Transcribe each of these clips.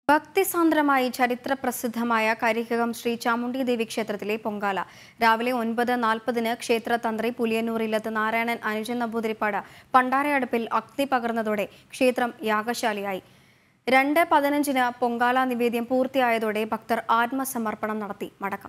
ഭക്തിസാന്ദ്രമായി ചരിത്രപ്രസിദ്ധമായ കരിക്കകം ശ്രീ ചാമുണ്ഡി ദേവി ക്ഷേത്രത്തിലെ പൊങ്കാല രാവിലെ ഒൻപത് നാൽപ്പതിന് ക്ഷേത്ര തന്ത്രി പുലിയന്നൂർ ഇല്ലത്ത് നാരായണൻ അനുജൻ നമ്പൂതിരിപ്പാട് പണ്ടാരയടുപ്പിൽ അഗ്നി പകർന്നതോടെ ക്ഷേത്രം യാഗശാലയായി രണ്ട് പതിനഞ്ചിന് പൊങ്കാല നിവേദ്യം പൂർത്തിയായതോടെ ഭക്തർ ആത്മസമർപ്പണം നടത്തി മടക്കം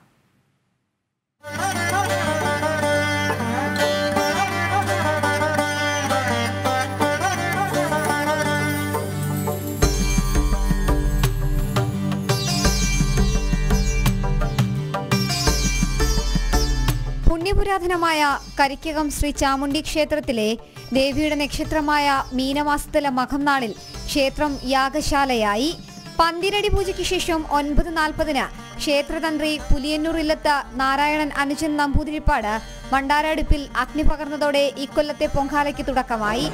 പുണ്യപുരാതനമായ കരിക്കകം ശ്രീ ചാമുണ്ഡി ക്ഷേത്രത്തിലെ ദേവിയുടെ നക്ഷത്രമായ മീനമാസത്തിലെ മകം നാളിൽ ക്ഷേത്രം യാഗശാലയായി പന്തിരടി പൂജയ്ക്ക് ശേഷം ഒൻപത് നാൽപ്പതിന് ക്ഷേത്രതന്ത്രി പുലിയന്നൂർ ഇല്ലത്ത് നാരായണൻ അനുജൻ നമ്പൂതിരിപ്പാട് മണ്ടാരടുപ്പിൽ അഗ്നി പകർന്നതോടെ ഇക്കൊല്ലത്തെ പൊങ്കാലയ്ക്ക് തുടക്കമായി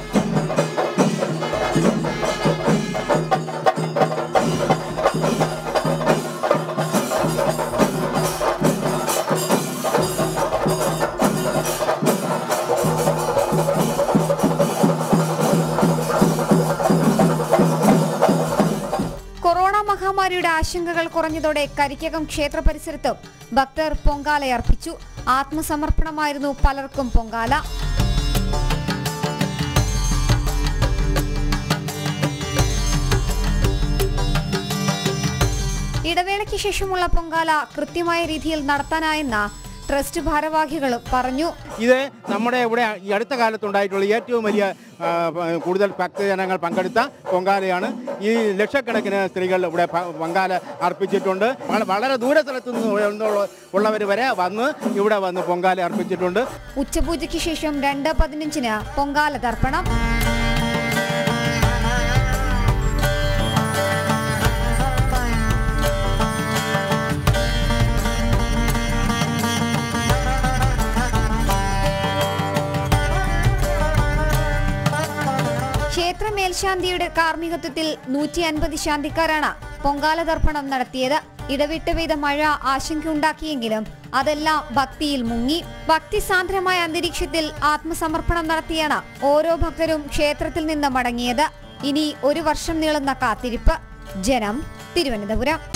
കൊറോണ മഹാമാരിയുടെ ആശങ്കകൾ കുറഞ്ഞതോടെ കരിക്കകം ക്ഷേത്ര പരിസരത്തും ഭക്തർ പൊങ്കാലയർപ്പിച്ചു ആത്മസമർപ്പണമായിരുന്നു പലർക്കും പൊങ്കാല ഇടവേളയ്ക്ക് ശേഷമുള്ള പൊങ്കാല കൃത്യമായ രീതിയിൽ നടത്താനായെന്ന ട്രസ്റ്റ് ഭാരവാഹികളും പറഞ്ഞു ഇത് നമ്മുടെ ഇവിടെ ഈ അടുത്ത കാലത്തുണ്ടായിട്ടുള്ള ഏറ്റവും വലിയ ആ, പ- കൂടുതൽ ഭക്തജനങ്ങൾ പങ്കെടുത്ത പൊങ്കാലയാണ് ഈ ലക്ഷക്കണക്കിന് സ്ത്രീകൾ ഇവിടെ പ- പൊങ്കാല അർപ്പിച്ചിട്ടുണ്ട് വള- വളരെ ദൂര സ്ഥലത്തു നിന്ന് ഉള്ളവർ വരെ വന്ന് ഇവിടെ വന്ന് പൊങ്കാല അർപ്പിച്ചിട്ടുണ്ട് ഉച്ചപൂജയ്ക്ക് ശേഷം രണ്ട് പതിനഞ്ചിന് പൊങ്കാല തർപ്പണം ക്ഷേത്ര മേൽശാന്തിയുടെ കാർമ്മികത്വത്തിൽ നൂറ്റി അൻപത് ശാന്തിക്കാരാണ് പൊങ്കാല തർപ്പണം നടത്തിയത് ഇടവിട്ട് പെയ്ത മഴ ആശങ്കയുണ്ടാക്കിയെങ്കിലും അതെല്ലാം ഭക്തിയിൽ മുങ്ങി ഭക്തിസാന്ദ്രമായ അന്തരീക്ഷത്തിൽ ആത്മസമർപ്പണം നടത്തിയാണ് ഓരോ ഭക്തരും ക്ഷേത്രത്തിൽ നിന്ന് മടങ്ങിയത് ഇനി ഒരു വർഷം നീളുന്ന കാത്തിരിപ്പ് ജനം തിരുവനന്തപുരം